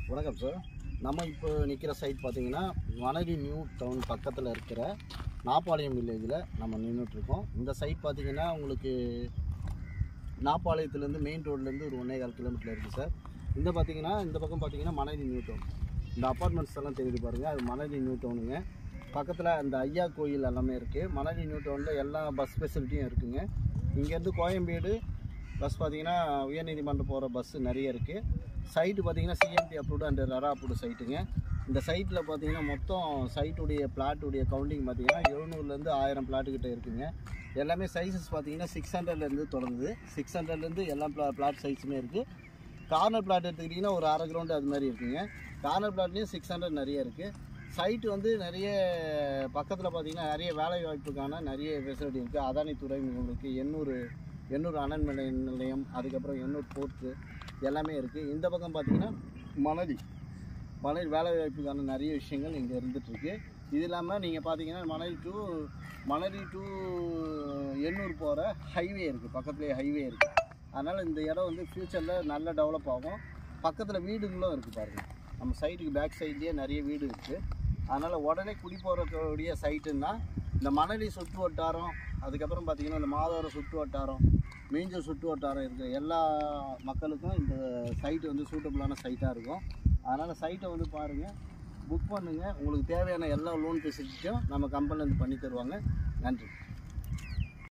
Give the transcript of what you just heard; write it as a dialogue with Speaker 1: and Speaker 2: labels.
Speaker 1: வணக்கம் சார் நம்ம இப்போ நிற்கிற சைட் பார்த்தீங்கன்னா வனதி நியூ டவுன் பக்கத்தில் இருக்கிற நாப்பாளையம் வில்லேஜில் நம்ம நின்றுட்டுருக்கோம் இந்த சைட் பார்த்தீங்கன்னா உங்களுக்கு நாப்பாளையத்துலேருந்து மெயின் ரோட்லேருந்து ஒரு ஒன்றே கால் கிலோமீட்டர் இருக்குது சார் இந்த பார்த்தீங்கன்னா இந்த பக்கம் பார்த்தீங்கன்னா மணலி நியூ டவுன் இந்த அப்பார்ட்மெண்ட்ஸ் எல்லாம் தெரியுது பாருங்கள் அது மணலி நியூ டவுனுங்க பக்கத்தில் அந்த ஐயா கோயில் எல்லாமே இருக்குது மணலி நியூ டவுனில் எல்லா பஸ் ஃபெசிலிட்டியும் இருக்குங்க இங்கேருந்து கோயம்பேடு பஸ் பார்த்தீங்கன்னா உயர்நீதிமன்றம் போகிற பஸ்ஸு நிறைய இருக்குது சைட்டு பார்த்தீங்கன்னா CMD approved and RERA approved சைட்டுங்க இந்த சைட்டில் பார்த்தீங்கன்னா மொத்தம் சைட்டுடைய பிளாட்டுடைய கவுண்டிங் பார்த்தீங்கன்னா எழுநூறுலேருந்து ஆயிரம் பிளாட்டு கிட்ட இருக்குங்க எல்லாமே சைஸஸ் பார்த்தீங்கன்னா சிக்ஸ் ஹண்ட்ரட்லேருந்து தொடங்குது சிக்ஸ் ஹண்ட்ரட்லேருந்து எல்லா பிளா பிளாட் சைஸுமே இருக்குது கார்னர் பிளாட் எடுத்துக்கிட்டிங்கன்னா ஒரு அரை கிரவுண்டு அது மாதிரி இருக்குங்க கார்னர் பிளாட்லேயும் சிக்ஸ் ஹண்ட்ரட் நிறைய இருக்குது சைட்டு வந்து நிறைய பக்கத்தில் பார்த்தீங்கன்னா நிறைய வேலை வாய்ப்புக்கான நிறைய ஃபெசிலிட்டி இருக்குது அதானி துறைமுகம் இருக்குது எண்ணூர் எண்ணூர் அனல் நிலைய நிலையம் அதுக்கப்புறம் எண்ணூர் போர்ட்டு எல்லாமே இருக்குது இந்த பக்கம் பார்த்தீங்கன்னா மணலி மணல் வேலை வாய்ப்புக்கான நிறைய விஷயங்கள் இங்கே இருந்துகிட்ருக்கு இது இல்லாமல் நீங்கள் பார்த்தீங்கன்னா மணலி டு மணலி டு எண்ணூர் போகிற ஹைவே இருக்குது பக்கத்துலேயே ஹைவே இருக்குது அதனால் இந்த இடம் வந்து ஃப்யூச்சரில் நல்ல டெவலப் ஆகும் பக்கத்தில் வீடுங்களும் இருக்குது பாருங்கள் நம்ம சைட்டுக்கு பேக் சைட்லேயே நிறைய வீடு இருக்குது அதனால் உடனே குடி போகிறக்கூடிய சைட்டுன்னா இந்த மணலி சுற்று வட்டாரம் அதுக்கப்புறம் பார்த்திங்கன்னா இந்த மாதவரம் சுற்று வட்டாரம் மீஞ்சல் சுற்று வட்டாரம் இருக்கிற எல்லா மக்களுக்கும் இந்த சைட்டு வந்து சூட்டபுளான சைட்டாக இருக்கும் அதனால் சைட்டை வந்து பாருங்கள் புக் பண்ணுங்கள் உங்களுக்கு தேவையான எல்லா லோன் ஃபெசிலிட்டியும் நம்ம கம்பெனிலேருந்து பண்ணி தருவாங்க நன்றி